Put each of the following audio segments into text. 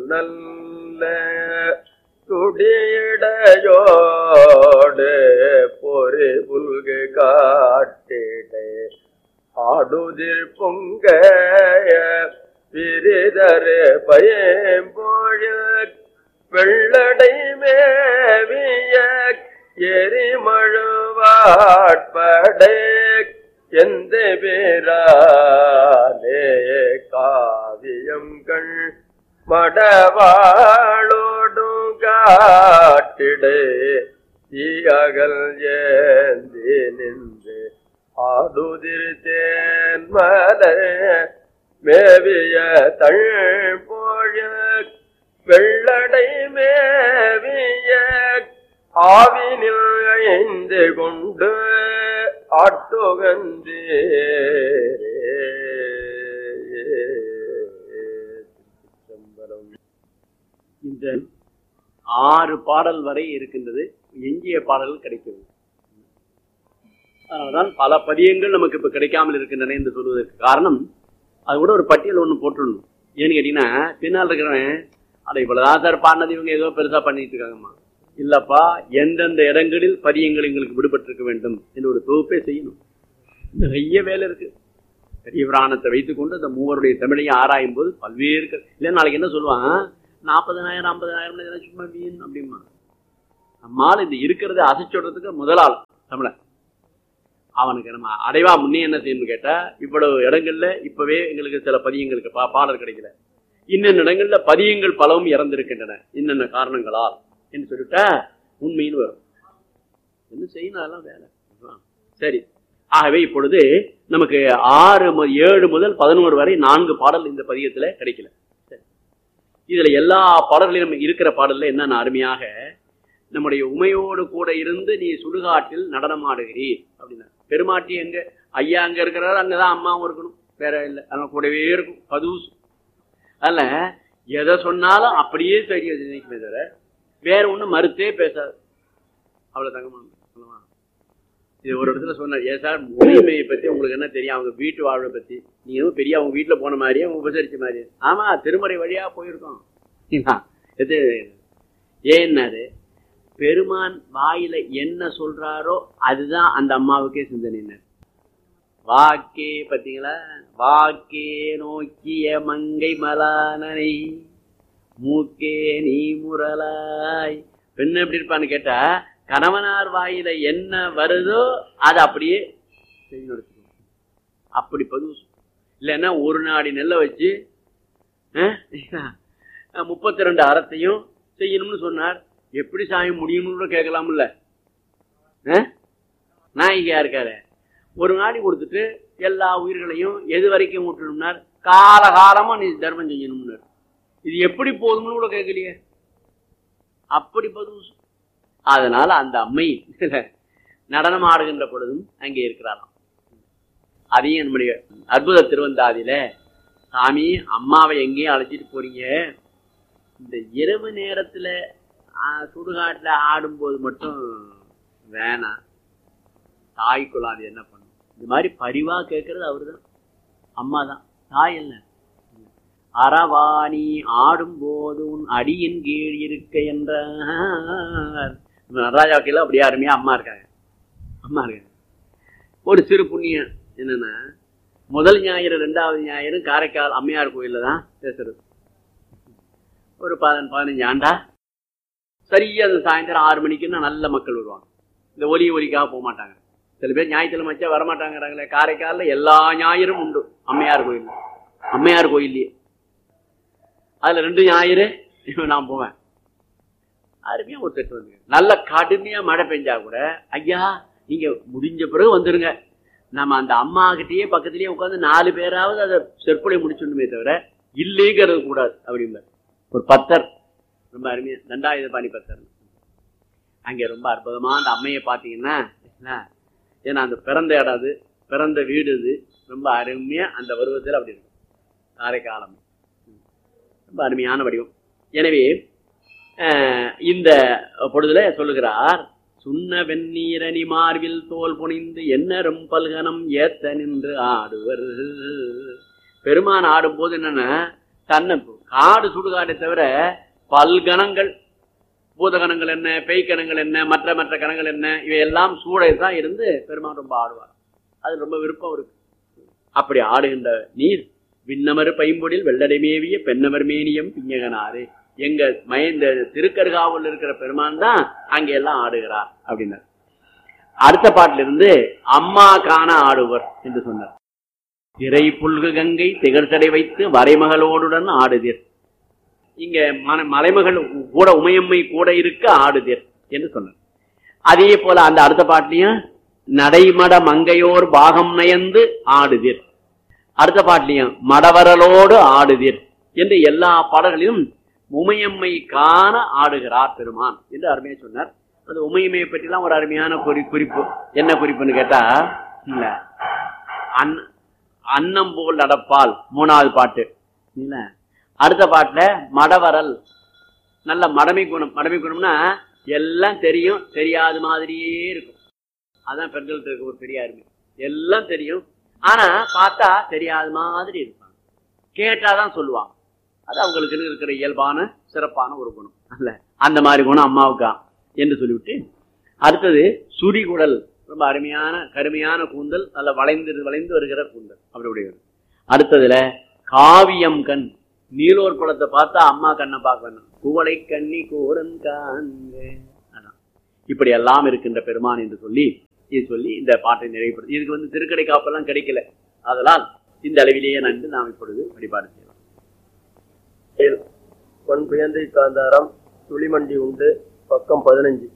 நல்ல துடியடையோடு பொறி புல்கு காட்டிடே ஆடுதிர் பொங்க பிரிதரு பயம்போழ வெள்ளடை மேவிய எரிமழுவாட்படை எந்த பேராலே காவியங்கள் மடவாளோடும் காட்டிடே தீயகல் ஏந்தி நின்று ஆடுதிர் தேன்மலை மேவிய தழ்போழ வெள்ளடை மேவிய ஆவினில் ஐந்து கொண்டு ஆட்டுகந்தே இந்த ஆறு பாடல் வரை இருக்கின்றது எஞ்சிய பாடல்கள் கிடைக்கிறது அதனால்தான் பல பதியங்கள் நமக்கு இப்ப கிடைக்காமல் இருக்கின்றன என்று சொல்வதற்கு காரணம் அது கூட ஒரு பட்டியல் ஒண்ணு போட்டுடணும் ஏன்னு கேட்டீங்கன்னா பின்னால் இருக்கிறவன் அட இவ்வளவுதான் சார் பாடினது இவங்க ஏதோ பெருசா பண்ணிட்டு இருக்காங்கம்மா இல்லப்பா எந்தெந்த இடங்களில் பதியங்கள் எங்களுக்கு விடுபட்டிருக்க வேண்டும் என்று ஒரு தொகுப்பே செய்யணும் நிறைய வேலை இருக்கு பெரிய புராணத்தை வைத்துக்கொண்டு அந்த மூவருடைய தமிழையும் ஆராயும் போது பல்வேறு க- இல்லை நாளைக்கு என்ன சொல்லுவான் நாற்பதனாயிரம் ஐம்பதனாயிரம் இதெல்லாம் சும்மா வீண் அப்படிமா நம்மால் இந்த இருக்கிறத அசைச்சுடுறதுக்கு முதல் ஆள் தமிழன் அவனுக்கு நம்ம அடைவா முன்னே என்ன செய்யணும்னு கேட்டா இவ்வளவு இடங்கள்ல இப்பவே எங்களுக்கு சில பதியங்களுக்கு பா பாடல் கிடைக்கல இன்னென்ன இடங்கள்ல பதியங்கள் பலவும் இறந்திருக்கின்றன இன்னென்ன காரணங்களால் என்று சொல்லிட்டா உண்மைன்னு வரும் என்ன செய்யணும் அதெல்லாம் வேலை சரி ஆகவே இப்பொழுது நமக்கு ஆறு மு- ஏழு முதல் பதினோரு வரை நான்கு பாடல் இந்த பதியத்துல கிடைக்கல சரி. இதுல எல்லா பாடல்களிலும் இருக்கிற பாடல்ல என்னென்ன அருமையாக நம்முடைய உமையோடு கூட இருந்து நீ சுடுகாட்டில் நடனமாடுகிறீர் அப்படின்னா பெருமாட்டி எங்க ஐயா அங்க இருக்கிறாரு அங்கதான் அம்மாவும் இருக்கணும் வேற இல்லை அதனால கூடவே இருக்கும் பதூஸ் அதனால எதை சொன்னாலும் அப்படியே சரி அது நினைக்குமே தவிர வேற ஒண்ணும் மறுத்தே பேசாது அவ்வளவு தங்கமா சொல்லுவா இது ஒரு இடத்துல சொன்னார் ஏன் சார் மொழிமையை பத்தி உங்களுக்கு என்ன தெரியும் அவங்க வீட்டு வாழ்வை பத்தி நீங்க எதுவும் பெரிய அவங்க வீட்டுல போன மாதிரியே அவங்க உபசரிச்ச மாதிரியே ஆமா திருமறை வழியா போயிருக்கோம் இது ஏன்னாரு பெருமான் வாயில என்ன சொல்றாரோ அதுதான் அந்த அம்மாவுக்கே சிந்தனை வாக்கே பாத்தீங்களா வாக்கே நோக்கிய மங்கை மலானனை மூக்கே நீ முரலாய் பெண்ணு எப்படி இருப்பான்னு கேட்டா கணவனார் வாயில என்ன வருதோ அதை அப்படியே செஞ்சு நடத்துக்கணும் அப்படி பதிவு இல்லைன்னா ஒரு நாடி நெல்லை வச்சு முப்பத்தி ரெண்டு அறத்தையும் செய்யணும்னு சொன்னார் எப்படி சாமி முடியும்னு கூட கேட்கலாம்ல நாயகியா இருக்காரு ஒரு நாடி கொடுத்துட்டு எல்லா உயிர்களையும் எது வரைக்கும் விட்டுணும்னார் காலகாலமா நீ தர்மம் செய்யணும்னார் இது எப்படி போதும்னு கூட கேட்கலையே அப்படி பதிவு அதனால அந்த அம்மை நடனம் ஆடுகின்ற பொழுதும் அங்கே இருக்கிறாராம் அதையும் நம்முடைய அற்புத திருவந்தாதியில சாமி அம்மாவை எங்கேயும் அழைச்சிட்டு போறீங்க இந்த இரவு நேரத்துல ஆஹ், சுடுகாட்டுல ஆடும்போது மட்டும் வேணாம் தாய் குழாது என்ன பண்ணும் இந்த மாதிரி பரிவா கேட்கறது அவருதான் அம்மா தான் தாய் இல்ல அறவாணி ஆடும்போது உன் அடியின் கீழ் இருக்க என்றார் நடராஜாவுக்கு அப்படியே அருமையா அம்மா இருக்காங்க அம்மா இருக்காங்க ஒரு சிறு புண்ணியம் என்னன்னா முதல் ஞாயிறு ரெண்டாவது ஞாயிறு காரைக்கால் அம்மையார் கோயில்ல தான் பேசுறது ஒரு பதினஞ்சு பதினஞ்சு ஆண்டா சரியா அந்த சாயந்தரம் ஆறு மணிக்குன்னா நல்ல மக்கள் வருவாங்க இந்த ஒலி ஒலிக்காக போக மாட்டாங்க சில பேர் ஞாயிற்றுக்கிழமை வச்சா வரமாட்டாங்கிறாங்களே காரைக்கால்ல எல்லா ஞாயிறும் உண்டு அம்மையார் கோயில் அம்மையார் கோயில்லையே அதுல ரெண்டு ஞாயிறு நான் போவேன் அருமையா ஒரு செட்டு வந்துங்க நல்ல கடுமையா மழை பெஞ்சா கூட ஐயா நீங்க முடிஞ்ச பிறகு வந்துருங்க நம்ம அந்த அம்மா கிட்டயே பக்கத்திலேயே உட்காந்து நாலு பேராவது அதை செற்பொழி முடிச்சுடணுமே தவிர இல்லைங்கிறது கூடாது அப்படிம்பார் ஒரு பத்தர் ரொம்ப அருமையா தண்டாயுத பாணி பத்தர் அங்க ரொம்ப அற்புதமா அந்த அம்மையை பார்த்தீங்கன்னா என்ன, ஏன்னா அந்த பிறந்த இடம் அது பிறந்த வீடு இது ரொம்ப அருமையா அந்த பருவத்தில் அப்படி இருக்கும் காரைக்காலம் ரொம்ப அருமையான வடிவம் எனவே அஹ், இந்த பொழுதுல சொல்லுகிறார் சுண்ண வெந்நீரணி மார்பில் தோல் புனிந்து என்னரும் பல்கனம் ஏத்த நின்று ஆடுவர் பெருமான் ஆடும்போது என்னன்னா தன்னை காடு சுடுகாடை தவிர பல்கணங்கள் பூதகணங்கள் என்ன பேய்க்கணங்கள் என்ன மற்ற மற்ற கணங்கள் என்ன இவையெல்லாம் சூடை தான் இருந்து பெருமான் ரொம்ப ஆடுவார் அது ரொம்ப விருப்பம் இருக்கு அப்படி ஆடுகின்ற நீர் விண்ணமர் பைம்பொடில் வெள்ளடை மேவிய பெண்ணமர் மேனியம் பிஞ்சகனாரு எங்க மயந்த திருக்கருகாவில் இருக்கிற பெருமான் தான் அங்க எல்லாம் ஆடுகிறார் அப்படின்னார் அடுத்த பாட்டில இருந்து அம்மா காண ஆடுவர் என்று சொன்னார் திரை புல்கு கங்கை திகழ்தடை வைத்து வரைமகளோடுடன் ஆடுதீர் இங்க மன- மலைமகள் கூட உமையம்மை கூட இருக்க ஆடுதீர் என்று சொன்னார் அதே போல அந்த அடுத்த பாட்டிலையும் நடைமட மங்கையோர் பாகம் நயந்து ஆடுதீர் அடுத்த பாட்டிலையும் மடவரலோடு ஆடுதீர் என்று எல்லா பாடல்களிலும் உமையம்மை காண ஆடுகிறார் பெருமான் என்று அருமையா சொன்னார் அந்த உமையம்மையை பற்றிலாம் ஒரு அருமையான குறி குறிப்பு என்ன குறிப்புன்னு கேட்டா இல்ல அன் அன்னம் போல் நடப்பால் மூணாவது பாட்டு இல்ல அடுத்த பாட்டுல மடவரல் நல்ல மடமை குணம் மடமை குணம்னா எல்லாம் தெரியும் தெரியாத மாதிரியே இருக்கும் அதான் பெண்கள்கிட்ட இருக்க ஒரு பெரிய அருமை எல்லாம் தெரியும் ஆனா பார்த்தா தெரியாத மாதிரி இருப்பாங்க கேட்டாதான் சொல்லுவாங்க அது அவங்களுக்கு இருக்கிற இயல்பான சிறப்பான ஒரு குணம் அல்ல அந்த மாதிரி குணம் அம்மாவுக்கா என்று சொல்லிவிட்டு அடுத்தது சுரிகுடல் ரொம்ப அருமையான கருமையான கூந்தல் நல்ல வளைந்து வளைந்து வருகிற கூந்தல் அப்படி உடையது அடுத்ததுல காவியம் கண் நீலோர் குளத்தை பார்த்தா அம்மா கண்ணை பார்க்கணும் குவளை கண்ணி கோரன் காண்க அதான். இப்படி எல்லாம் இருக்கின்ற பெருமான் என்று சொல்லி இது சொல்லி இந்த பாட்டை நிறைவுபடுத்தி இதுக்கு வந்து திருக்கடை காப்பெல்லாம் கிடைக்கல அதனால் இந்த அளவிலேயே நன்று நாம் இப்பொழுது வழிபாடு செய்யலாம் பொன் குயந்தை காந்தாரம் துளிமண்டி உண்டு பக்கம் பதினஞ்சு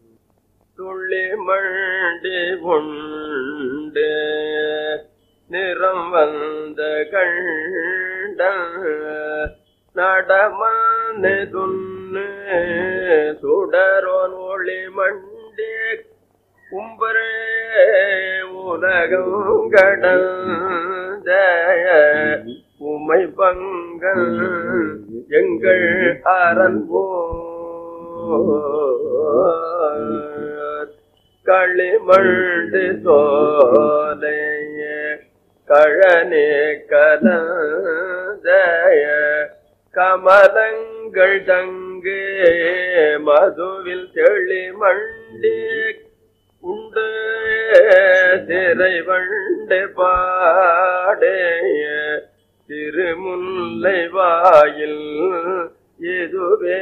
துளிமண்டி உண்டு நிறம் வந்த கண்ட நடமனு துண்ணு சுடரோன் ஒளி மண்டி கும்பரே உலகம் கடந்த உமை பங்கல் எங்கள் அரண்போ களிமண்டு சோலைய கழனே கலந்தய கமலங்கள் தங்கு மதுவில் தெளிமண்டி உண்டு திரை வண்டு பாடைய திருமுல்லை வாயில் இதுவே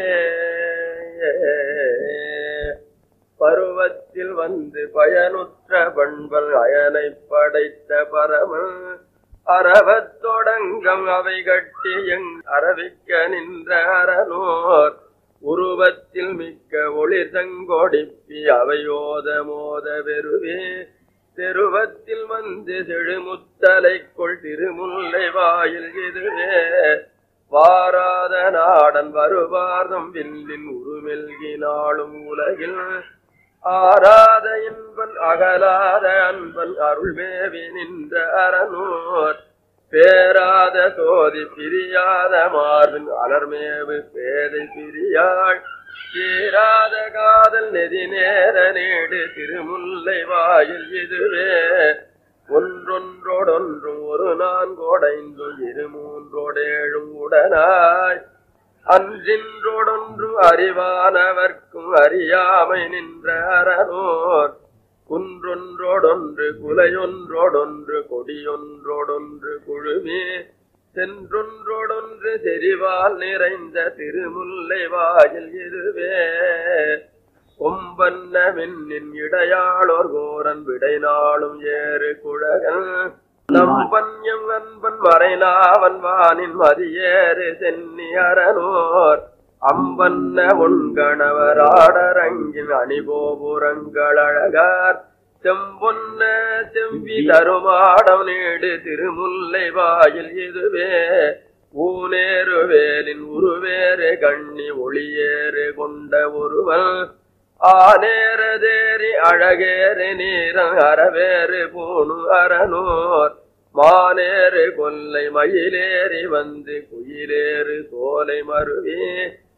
பருவத்தில் வந்து பயனுற்ற பண்பல் அயனை படைத்த பரமன் அறவத் தொடங்கம் அவை கட்டி எங் அரவிக்க நின்ற அரணோர் உருவத்தில் மிக்க ஒளிர் தங்கொடிப்பி அவையோத மோத வெறுவே தெருவத்தில் வந்து செழுமுத்தலைக்குள் திருமுல்லை வாயில் இதுவே வாராத நாடன் வருவார்தம் வில்லின் உருமெல்கினாலும் உலகில் ஆராத என்பன் அகலாத அன்பன் அருள்மேவி நின்ற அரணூர் பேராத சோதி பிரியாத மார்பின் அலர்மேவு பேதை பிரியாள் தீராத காதல் நெதி நேர நேடு திருமுல்லை வாயில் இதுவே ஒன்றொன்றோடொன்றும் ஒரு நான்கோடைந்தும் இரு மூன்றோடேழும் உடனாய் அன்றின்றோடொன்றும் அறிவானவர்க்கும் அறியாமை நின்ற அரணோர் குன்றொன்றோடொன்று குலையொன்றோடொன்று கொடியொன்றோடொன்று குழுமே சென்றொன்றோடொன்று செறிவால் நிறைந்த திருமுல்லை வாயில் இதுவே கொம்பன்ன மின்னின் இடையாளோர் கோரன் விடை நாளும் ஏறு குழகன் நம்பன்யம் அன்பன் மறைநாவன் வானின் மதியேறு சென்னி அரணோர் அம்பன்ன உண்கணவர் ஆடரங்கின் அணிகோபுரங்கள் அழகார் செம்பொன்ன செம்பி தருமாடம் நீடு திருமுல்லை வாயில் இதுவே ஊனேறு வேலின் உருவேறு கண்ணி ஒளியேறு கொண்ட ஒருவன் ஆனேரதேரி அழகேறு நீரன் அறவேறு பூணு அரணோர் மானேறு கொல்லை மயிலேறி வந்து குயிலேறு சோலை மருவி